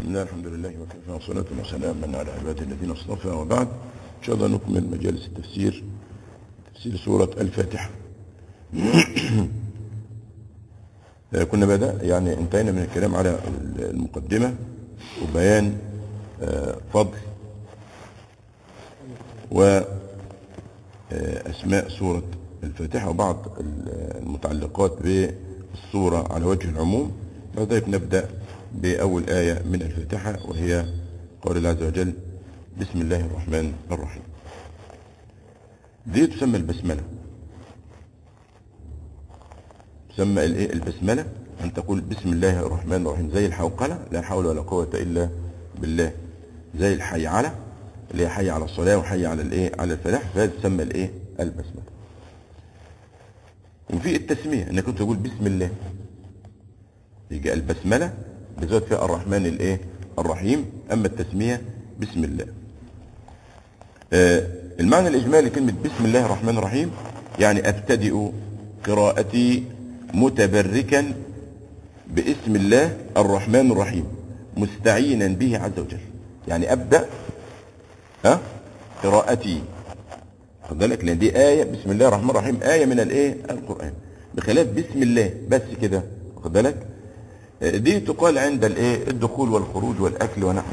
بسم الله الحمد لله وكفى وصلاة وسلاما على عباده الذين اصطفى وبعد إن شاء الله نكمل مجالس التفسير تفسير سورة الفاتحة كنا بدأ يعني انتهينا من الكلام على المقدمة وبيان آه، فضل وأسماء سورة الفاتحة وبعض المتعلقات بالسورة على وجه العموم بعد ذلك نبدأ بأول آية من الفاتحة وهي قول الله عز وجل بسم الله الرحمن الرحيم دي تسمى البسملة تسمى الايه البسملة أن تقول بسم الله الرحمن الرحيم زي الحوقلة لا حول ولا قوة إلا بالله زي الحي على اللي هي حي على الصلاة وحي على الايه على الفلاح فهذه تسمى الايه البسملة وفي التسمية انك كنت تقول بسم الله يجي البسملة بزود فيها الرحمن الايه الرحيم اما التسمية بسم الله آه المعنى الاجمالي كلمة بسم الله الرحمن الرحيم يعني ابتدئ قراءتي متبركا باسم الله الرحمن الرحيم مستعينا به عز وجل يعني ابدا ها قراءتي خد بالك لان دي ايه بسم الله الرحمن الرحيم ايه من الايه القران بخلاف بسم الله بس كده خد بالك دي تقال عند الايه الدخول والخروج والاكل ونحو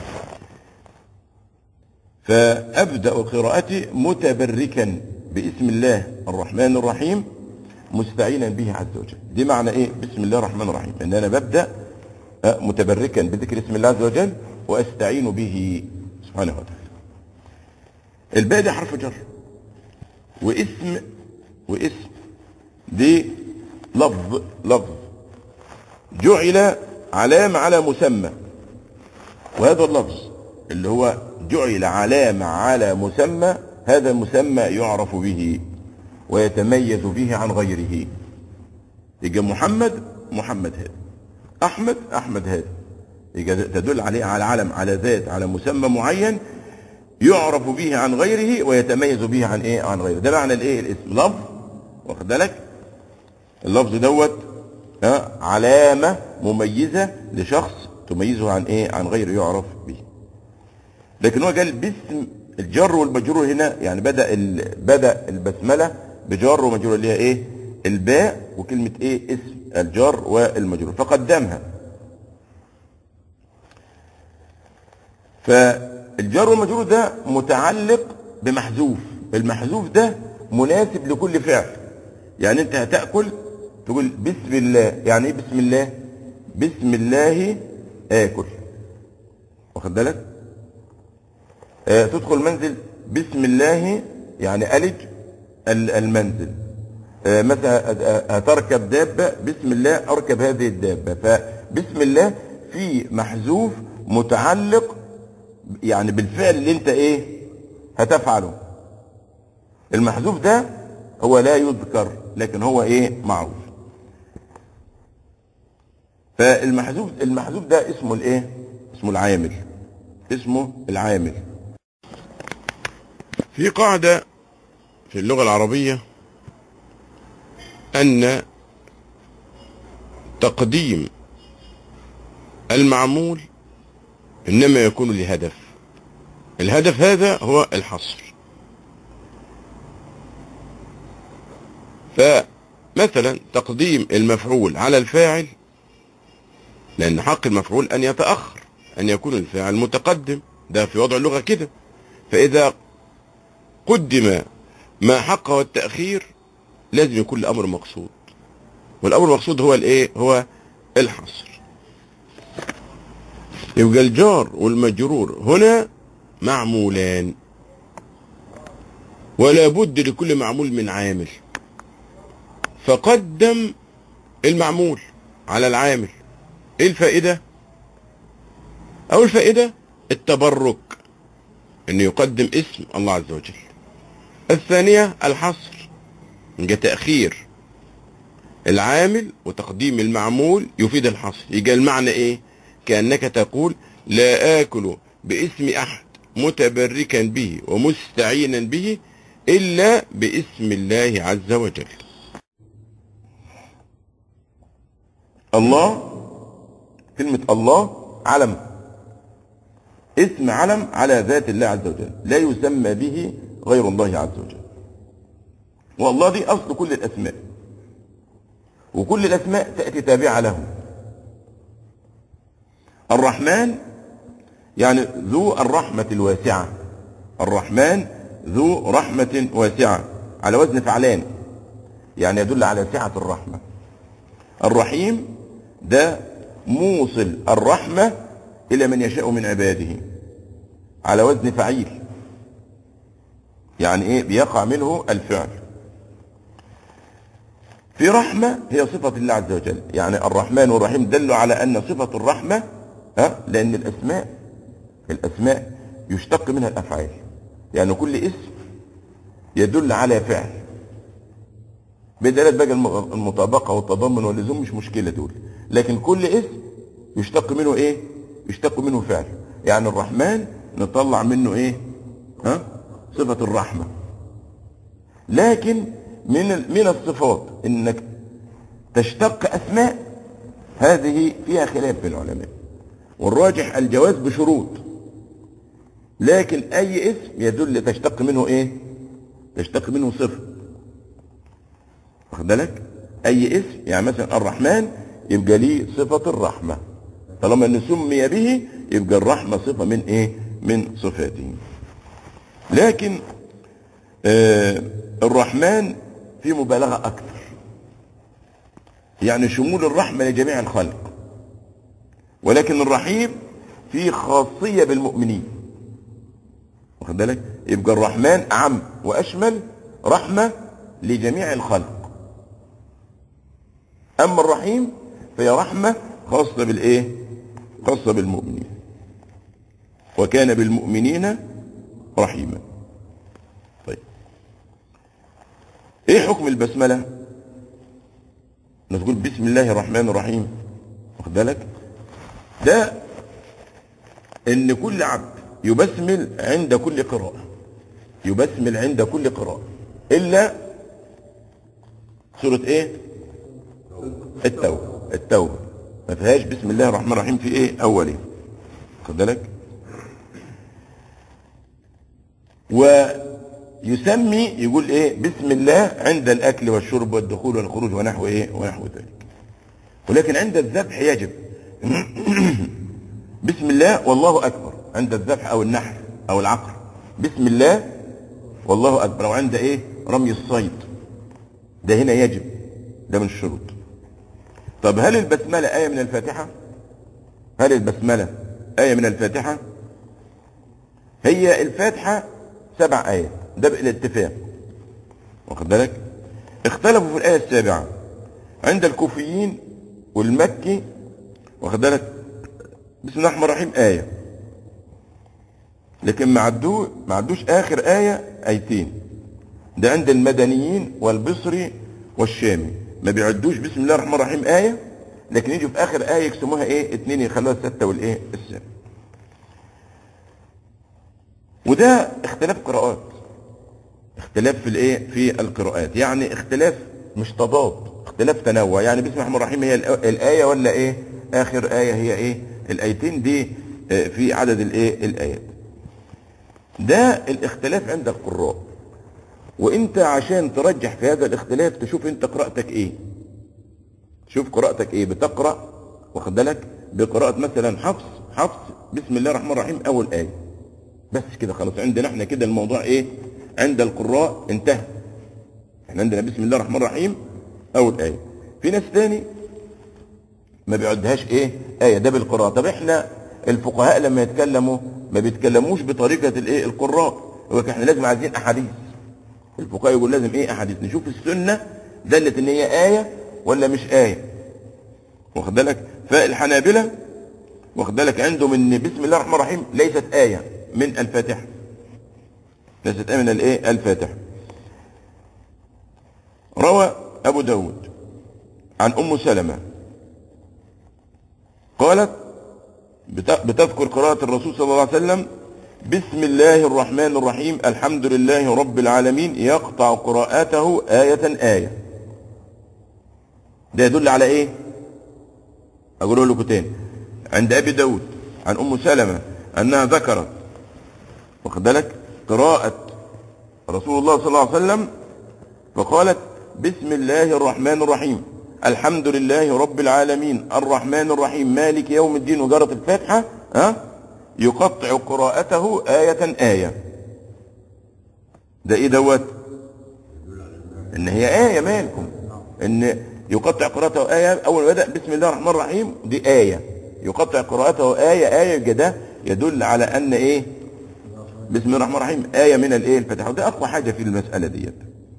فابدا قراءتي متبركا باسم الله الرحمن الرحيم مستعينا به عز وجل دي معنى ايه بسم الله الرحمن الرحيم ان انا ببدا متبركا بذكر اسم الله عز وجل واستعين به سبحانه وتعالى الباء دي حرف جر واسم واسم دي لفظ لفظ جعل علامة على مسمى وهذا اللفظ اللي هو جعل علامة على مسمى هذا المسمى يعرف به ويتميز به عن غيره يجي محمد محمد هذا احمد احمد هذا يجي تدل عليه على علم على ذات على مسمى معين يعرف به عن غيره ويتميز به عن ايه عن غيره ده معنى الايه الاسم لفظ واخد بالك اللفظ دوت علامه مميزه لشخص تميزه عن ايه عن غيره يعرف به لكن هو قال باسم الجر والمجرور هنا يعني بدا بدا البسمله بجر ومجرور اللي هي ايه الباء وكلمه ايه اسم الجر والمجرور فقدمها فالجر والمجرور ده متعلق بمحذوف المحذوف ده مناسب لكل فعل يعني انت هتاكل تقول بسم الله يعني ايه بسم الله بسم الله اكل واخد بالك آه تدخل منزل بسم الله يعني الج المنزل آه مثلا هتركب دابه بسم الله اركب هذه الدابه فبسم الله في محذوف متعلق يعني بالفعل اللي انت ايه هتفعله المحذوف ده هو لا يذكر لكن هو ايه معروف فالمحذوف المحذوف ده اسمه الايه اسمه العامل اسمه العامل في قاعدة في اللغة العربية أن تقديم المعمول إنما يكون لهدف الهدف هذا هو الحصر فمثلا تقديم المفعول على الفاعل لأن حق المفعول أن يتأخر أن يكون الفاعل متقدم ده في وضع اللغة كده فإذا قدم ما حقه التأخير لازم يكون الأمر مقصود والأمر المقصود هو الإيه هو الحصر يبقى الجار والمجرور هنا معمولان ولا بد لكل معمول من عامل فقدم المعمول على العامل ايه الفائدة اول فائدة التبرك انه يقدم اسم الله عز وجل الثانية الحصر يبقى تأخير العامل وتقديم المعمول يفيد الحصر يبقى المعنى ايه كأنك تقول لا آكل باسم أحد متبركا به ومستعينا به إلا باسم الله عز وجل الله كلمة الله علم اسم علم على ذات الله عز وجل لا يسمى به غير الله عز وجل والله دي أصل كل الأسماء وكل الأسماء تأتي تابعة له الرحمن يعني ذو الرحمة الواسعة الرحمن ذو رحمة واسعة على وزن فعلان يعني يدل على سعة الرحمة الرحيم ده موصل الرحمة إلى من يشاء من عباده على وزن فعيل يعني إيه بيقع منه الفعل في رحمة هي صفة الله عز وجل يعني الرحمن والرحيم دلوا على أن صفة الرحمة ها لأن الأسماء الأسماء يشتق منها الأفعال يعني كل اسم يدل على فعل بدلالة بقى الم- المطابقة والتضمن واللزوم مش مشكلة دول لكن كل اسم يشتق منه ايه يشتق منه فعل يعني الرحمن نطلع منه ايه ها صفة الرحمة لكن من ال- من الصفات انك تشتق اسماء هذه فيها خلاف بين العلماء والراجح الجواز بشروط لكن اي اسم يدل تشتق منه ايه تشتق منه صفه واخد بالك اي اسم يعني مثلا الرحمن يبقى ليه صفه الرحمه طالما انه سمي به يبقى الرحمه صفه من ايه من صفاته لكن آه الرحمن في مبالغه اكثر يعني شمول الرحمه لجميع الخلق ولكن الرحيم فيه خاصيه بالمؤمنين واخد بالك يبقى الرحمن اعم واشمل رحمه لجميع الخلق اما الرحيم فهي رحمه خاصه بالايه خاصه بالمؤمنين وكان بالمؤمنين رحيما طيب ايه حكم البسمله نقول بسم الله الرحمن الرحيم واخد بالك ده ان كل عبد يبسمل عند كل قراءة يبسمل عند كل قراءة الا سورة ايه التوبة التوبة ما فيهاش بسم الله الرحمن الرحيم في ايه اولي خد بالك ويسمي يقول ايه بسم الله عند الاكل والشرب والدخول والخروج ونحو ايه ونحو ذلك ولكن عند الذبح يجب بسم الله والله اكبر عند الذبح او النحر او العقر بسم الله والله اكبر او عند ايه رمي الصيد ده هنا يجب ده من الشروط طب هل البسمله ايه من الفاتحه هل البسمله ايه من الفاتحه هي الفاتحه سبع ايات ده بالاتفاق واخد بالك اختلفوا في الايه السابعه عند الكوفيين والمكي واخد بالك بسم الله الرحمن الرحيم آية لكن ما عدو ما عدوش آخر آية آيتين ده عند المدنيين والبصري والشامي ما بيعدوش بسم الله الرحمن الرحيم آية لكن يجوا في آخر آية يقسموها إيه اتنين يخلوها ستة والإيه السابع وده اختلاف قراءات اختلاف في الايه في القراءات يعني اختلاف مش تضاد اختلاف تنوع يعني بسم الله الرحمن الرحيم هي الآ- الآية ولا ايه آخر آية هي ايه الآيتين دي آه، في عدد الايه الآيات ده الاختلاف عند القراء وانت عشان ترجح في هذا الاختلاف تشوف انت قراءتك ايه شوف قراءتك ايه بتقرأ واخد بالك بقراءة مثلا حفص حفص بسم الله الرحمن الرحيم اول آية بس كده خلاص عندنا احنا كده الموضوع ايه عند القراء انتهى احنا عندنا بسم الله الرحمن الرحيم اول آية في ناس تاني ما بيعدهاش ايه آية ده بالقراءة طب احنا الفقهاء لما يتكلموا ما بيتكلموش بطريقة الايه القراء يقول لك احنا لازم عايزين احاديث الفقهاء يقول لازم ايه احاديث نشوف السنة دلت ان هي آية ولا مش آية واخد بالك فالحنابلة واخد بالك عندهم ان بسم الله الرحمن الرحيم ليست آية من الفاتحة ليست آية من الايه الفاتحة روى ابو داود عن ام سلمة قالت بت- بتذكر قراءة الرسول صلى الله عليه وسلم بسم الله الرحمن الرحيم الحمد لله رب العالمين يقطع قراءته آية آية ده يدل على ايه اقول لكم تاني عند ابي داود عن ام سلمة أنها ذكرت واخد بالك قراءة رسول الله صلى الله عليه وسلم فقالت بسم الله الرحمن الرحيم الحمد لله رب العالمين الرحمن الرحيم مالك يوم الدين وجرت الفاتحة ها يقطع قراءته آية آية ده ايه دوت ان هي آية مالكم ان يقطع قراءته آية اول ما بدأ بسم الله الرحمن الرحيم دي آية يقطع قراءته آية آية ده يدل على ان ايه بسم الله الرحمن الرحيم آية من الايه الفاتحة وده اقوى حاجة في المسألة ديت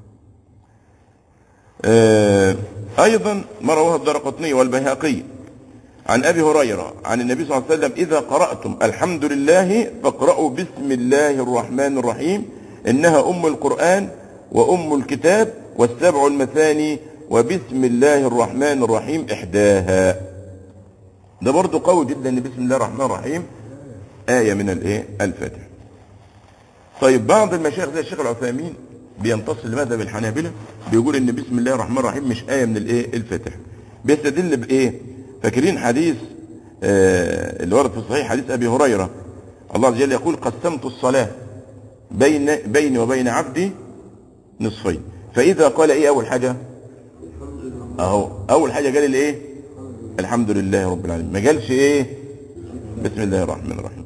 آه ايضا ما رواه الدرقطني والبيهقي عن ابي هريره عن النبي صلى الله عليه وسلم اذا قراتم الحمد لله فاقرأوا بسم الله الرحمن الرحيم انها ام القران وام الكتاب والسبع المثاني وبسم الله الرحمن الرحيم احداها ده برضو قوي جدا ان بسم الله الرحمن الرحيم ايه من الايه الفاتحه طيب بعض المشايخ زي الشيخ العثيمين بينتصر لمذهب الحنابلة بيقول ان بسم الله الرحمن الرحيم مش آية من الايه الفاتحة بيستدل بايه فاكرين حديث آه اللي ورد في الصحيح حديث ابي هريرة الله عز وجل يقول قسمت الصلاة بين بيني وبين عبدي نصفين فاذا قال ايه اول حاجة اهو اول حاجة قال الايه الحمد لله رب العالمين ما قالش ايه بسم الله الرحمن الرحيم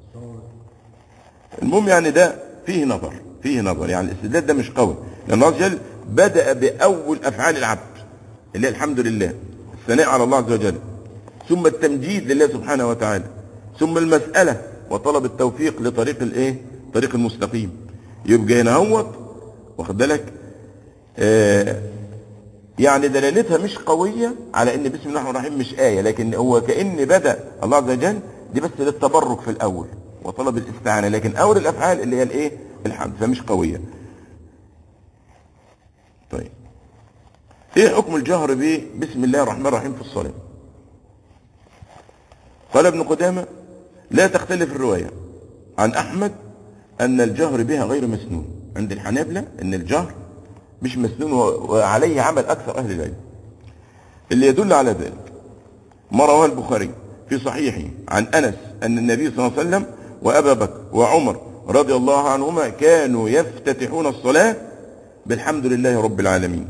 المهم يعني ده فيه نظر فيه نظر يعني الاستدلال ده مش قوي لان الله عز وجل بدأ بأول أفعال العبد اللي هي الحمد لله الثناء على الله عز وجل ثم التمجيد لله سبحانه وتعالى ثم المسألة وطلب التوفيق لطريق الايه طريق المستقيم يبقى هنا هوت واخد بالك آه يعني دلالتها مش قوية على ان بسم الله الرحمن الرحيم مش آية لكن هو كأن بدأ الله عز وجل دي بس للتبرك في الأول وطلب الاستعانة لكن أول الأفعال اللي هي الايه الحمد فمش قوية طيب ايه حكم الجهر به بسم الله الرحمن الرحيم في الصلاة قال ابن قدامة لا تختلف الرواية عن احمد ان الجهر بها غير مسنون عند الحنابلة ان الجهر مش مسنون وعليه عمل اكثر اهل العلم اللي يدل على ذلك ما رواه البخاري في صحيحه عن انس ان النبي صلى الله عليه وسلم وابا بكر وعمر رضي الله عنهما كانوا يفتتحون الصلاة بالحمد لله رب العالمين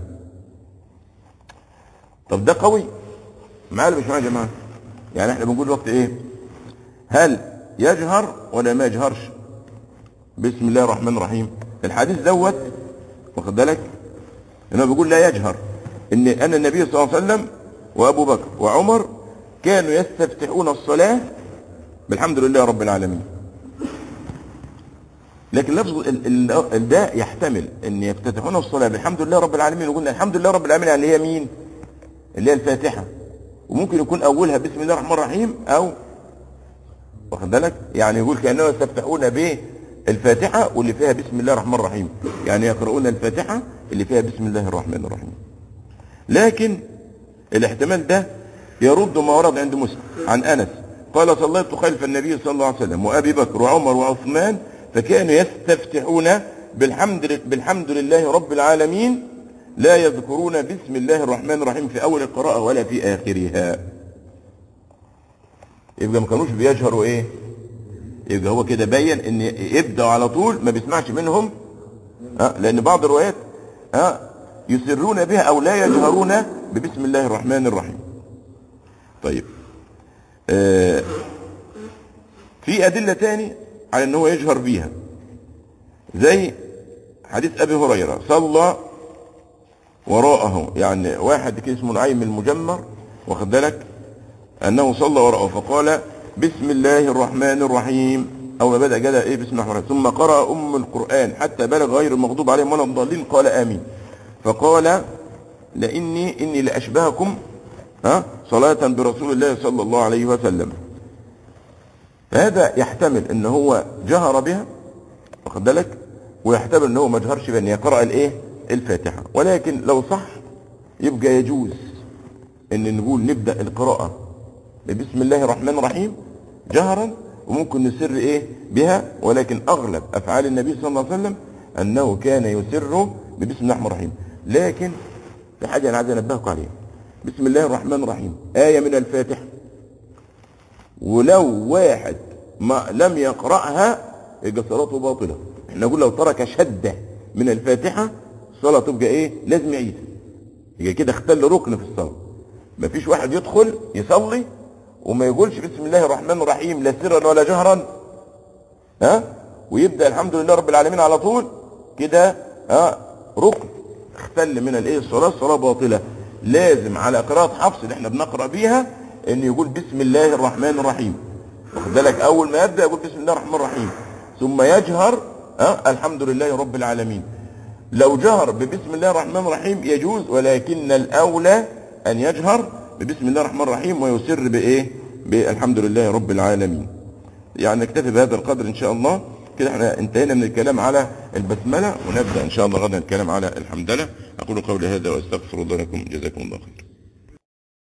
طب ده قوي معايا ولا مش معايا يا جماعه يعني احنا بنقول وقت ايه هل يجهر ولا ما يجهرش بسم الله الرحمن الرحيم الحديث دوت واخد بالك انه بيقول لا يجهر ان ان النبي صلى الله عليه وسلم وابو بكر وعمر كانوا يستفتحون الصلاه بالحمد لله رب العالمين لكن لفظ ال ال ده يحتمل ان يفتتحون الصلاه بالحمد لله رب العالمين وقلنا الحمد لله رب العالمين اللي هي مين اللي هي الفاتحه وممكن يكون اولها بسم الله الرحمن الرحيم او واخد بالك يعني يقول كانهم يستفتحون بالفاتحه واللي فيها بسم الله الرحمن الرحيم يعني يقرؤون الفاتحه اللي فيها بسم الله الرحمن الرحيم لكن الاحتمال ده يرد ما ورد عند مسلم عن انس قال صليت خلف النبي صلى الله عليه وسلم وابي بكر وعمر وعثمان فكانوا يستفتحون بالحمد بالحمد لله رب العالمين لا يذكرون بسم الله الرحمن الرحيم في اول القراءه ولا في اخرها يبقى ما كانوش بيجهروا ايه يبقى هو كده بين ان يبدأ على طول ما بيسمعش منهم أه لان بعض الروايات أه يسرون بها او لا يجهرون ببسم الله الرحمن الرحيم طيب آه في ادله تاني على ان هو يجهر بيها زي حديث ابي هريره صلى وراءه يعني واحد كده اسمه نعيم المجمر واخد بالك انه صلى وراءه فقال بسم الله الرحمن الرحيم اول ما بدا جدا ايه بسم الله الرحمن الرحيم ثم قرأ ام القرآن حتى بلغ غير المغضوب عليهم ولا الضالين قال امين فقال لاني اني لاشبهكم ها صلاة برسول الله صلى الله عليه وسلم فهذا يحتمل ان هو جهر بها واخد بالك ويحتمل ان هو ما جهرش بان يقرأ الايه الفاتحة ولكن لو صح يبقى يجوز ان نقول نبدأ القراءة بسم الله الرحمن الرحيم جهرا وممكن نسر ايه بها ولكن اغلب افعال النبي صلى الله عليه وسلم انه كان يسر ببسم الله الرحمن الرحيم لكن في حاجة انا عايز انبهكم عليها بسم الله الرحمن الرحيم آية من الفاتحة ولو واحد ما لم يقرأها يبقى صلاته باطلة احنا نقول لو ترك شدة من الفاتحة الصلاة تبقى ايه لازم يعيدها يبقى كده اختل ركن في الصلاة مفيش واحد يدخل يصلي وما يقولش بسم الله الرحمن الرحيم لا سرا ولا جهرا ها ويبدا الحمد لله رب العالمين على طول كده ها ركن اختل من الايه الصلاه الصلاه باطله لازم على قراءه حفص اللي احنا بنقرا بيها ان يقول بسم الله الرحمن الرحيم واخد بالك اول ما يبدا يقول بسم الله الرحمن الرحيم ثم يجهر ها الحمد لله رب العالمين لو جهر ببسم الله الرحمن الرحيم يجوز ولكن الاولى ان يجهر ببسم الله الرحمن الرحيم ويسر بايه بالحمد لله رب العالمين يعني نكتفي بهذا القدر ان شاء الله كده احنا انتهينا من الكلام على البسمله ونبدا ان شاء الله غدا الكلام على الحمدله اقول قولي هذا واستغفر الله لكم جزاكم الله خير